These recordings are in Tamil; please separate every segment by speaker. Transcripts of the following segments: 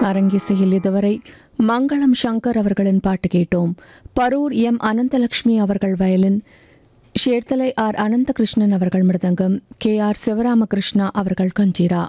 Speaker 1: அரங்கிசையில் இதுவரை மங்களம் சங்கர் அவர்களின் பாட்டு கேட்டோம் பரூர் எம் அனந்தலட்சுமி அவர்கள் வயலின் ஷேர்த்தலை ஆர் அனந்தகிருஷ்ணன் அவர்கள் மிருதங்கம் கே ஆர் சிவராமகிருஷ்ணா அவர்கள் கஞ்சீரா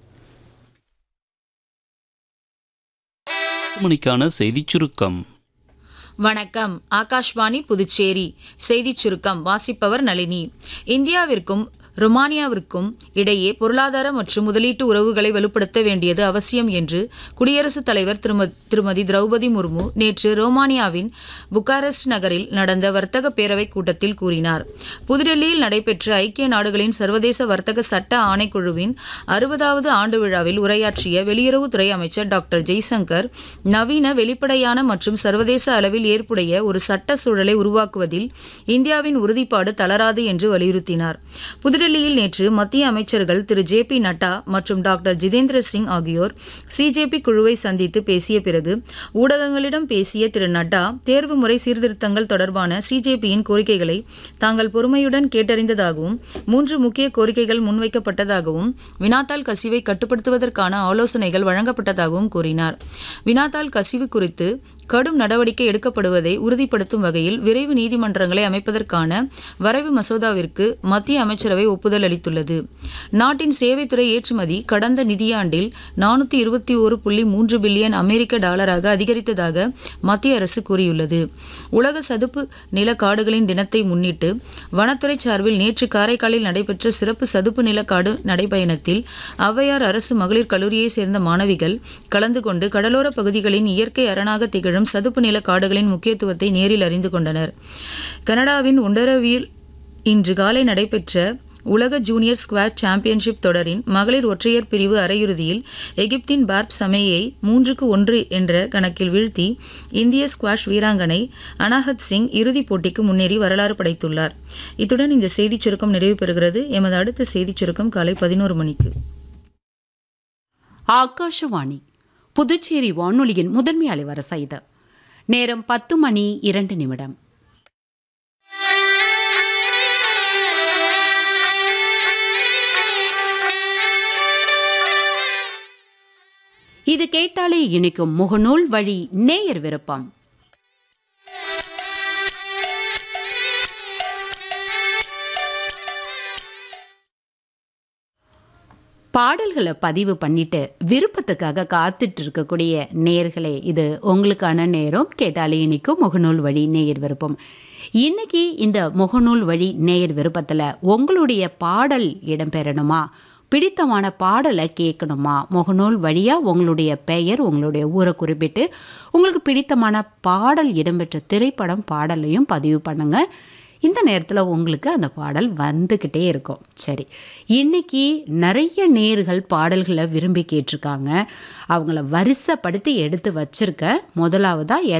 Speaker 2: மணிக்கான செய்திச் சுருக்கம்
Speaker 3: வணக்கம் ஆகாஷ்வாணி புதுச்சேரி செய்திச் சுருக்கம் வாசிப்பவர் நளினி இந்தியாவிற்கும் ருமானியாவிற்கும் இடையே பொருளாதார மற்றும் முதலீட்டு உறவுகளை வலுப்படுத்த வேண்டியது அவசியம் என்று குடியரசுத் தலைவர் திரும திருமதி திரௌபதி முர்மு நேற்று ரோமானியாவின் புக்காரெஸ்ட் நகரில் நடந்த வர்த்தக பேரவைக் கூட்டத்தில் கூறினார் புதுடெல்லியில் நடைபெற்ற ஐக்கிய நாடுகளின் சர்வதேச வர்த்தக சட்ட ஆணைக்குழுவின் அறுபதாவது ஆண்டு விழாவில் உரையாற்றிய வெளியுறவுத்துறை அமைச்சர் டாக்டர் ஜெய்சங்கர் நவீன வெளிப்படையான மற்றும் சர்வதேச அளவில் ஏற்புடைய ஒரு சட்ட சூழலை உருவாக்குவதில் இந்தியாவின் உறுதிப்பாடு தளராது என்று வலியுறுத்தினார் புதுடெல்லியில் நேற்று மத்திய அமைச்சர்கள் திரு ஜே பி நட்டா மற்றும் டாக்டர் ஜிதேந்திர சிங் ஆகியோர் சிஜேபி குழுவை சந்தித்து பேசிய பிறகு ஊடகங்களிடம் பேசிய திரு நட்டா தேர்வு முறை சீர்திருத்தங்கள் தொடர்பான சிஜேபியின் கோரிக்கைகளை தாங்கள் பொறுமையுடன் கேட்டறிந்ததாகவும் மூன்று முக்கிய கோரிக்கைகள் முன்வைக்கப்பட்டதாகவும் வினாத்தாள் கசிவை கட்டுப்படுத்துவதற்கான ஆலோசனைகள் வழங்கப்பட்டதாகவும் கூறினார் வினாத்தாள் கசிவு குறித்து கடும் நடவடிக்கை எடுக்கப்படுவதை உறுதிப்படுத்தும் வகையில் விரைவு நீதிமன்றங்களை அமைப்பதற்கான வரைவு மசோதாவிற்கு மத்திய அமைச்சரவை ஒப்புதல் அளித்துள்ளது நாட்டின் சேவைத்துறை ஏற்றுமதி கடந்த நிதியாண்டில் நானூற்றி இருபத்தி ஒரு புள்ளி மூன்று பில்லியன் அமெரிக்க டாலராக அதிகரித்ததாக மத்திய அரசு கூறியுள்ளது உலக சதுப்பு நில காடுகளின் தினத்தை முன்னிட்டு வனத்துறை சார்பில் நேற்று காரைக்காலில் நடைபெற்ற சிறப்பு சதுப்பு நில காடு நடைபயணத்தில் ஔவையார் அரசு மகளிர் கல்லூரியைச் சேர்ந்த மாணவிகள் கலந்து கொண்டு கடலோர பகுதிகளின் இயற்கை அரணாக திகழும் சதுப்பு நில காடுகளின் முக்கியத்துவத்தை நேரில் அறிந்து கொண்டனர் கனடாவின் ஒண்டரவியில் இன்று காலை நடைபெற்ற உலக ஜூனியர் ஸ்குவாட் சாம்பியன்ஷிப் தொடரின் மகளிர் ஒற்றையர் பிரிவு அரையிறுதியில் எகிப்தின் பார்ப் சமேயை மூன்றுக்கு ஒன்று என்ற கணக்கில் வீழ்த்தி இந்திய ஸ்குவாஷ் வீராங்கனை அனாஹத் சிங் இறுதிப் போட்டிக்கு முன்னேறி வரலாறு படைத்துள்ளார் இத்துடன் இந்த செய்திச் சுருக்கம் நிறைவு பெறுகிறது எமது அடுத்த செய்திச் சுருக்கம் காலை பதினோரு மணிக்கு
Speaker 4: ஆகாஷவாணி புதுச்சேரி வானொலியின் முதன்மை அலைவரிசை இது நேரம் பத்து மணி இரண்டு நிமிடம் இது கேட்டாலே இனிக்கும் முகநூல் வழி நேயர் விருப்பம் பாடல்களை பதிவு பண்ணிட்டு விருப்பத்துக்காக காத்துட்டு இருக்கக்கூடிய நேர்களே இது உங்களுக்கான நேரம் கேட்டாலே இனிக்கும் முகநூல் வழி நேயர் விருப்பம் இன்னைக்கு இந்த முகநூல் வழி நேயர் விருப்பத்தில் உங்களுடைய பாடல் இடம்பெறணுமா பிடித்தமான பாடலை கேட்கணுமா முகநூல் வழியாக உங்களுடைய பெயர் உங்களுடைய ஊரை குறிப்பிட்டு உங்களுக்கு பிடித்தமான பாடல் இடம்பெற்ற திரைப்படம் பாடலையும் பதிவு பண்ணுங்கள் இந்த நேரத்தில் உங்களுக்கு அந்த பாடல் வந்துக்கிட்டே இருக்கும் சரி இன்னைக்கு நிறைய நேர்கள் பாடல்களை விரும்பி கேட்டிருக்காங்க அவங்கள வரிசைப்படுத்தி எடுத்து வச்சிருக்க முதலாவதாக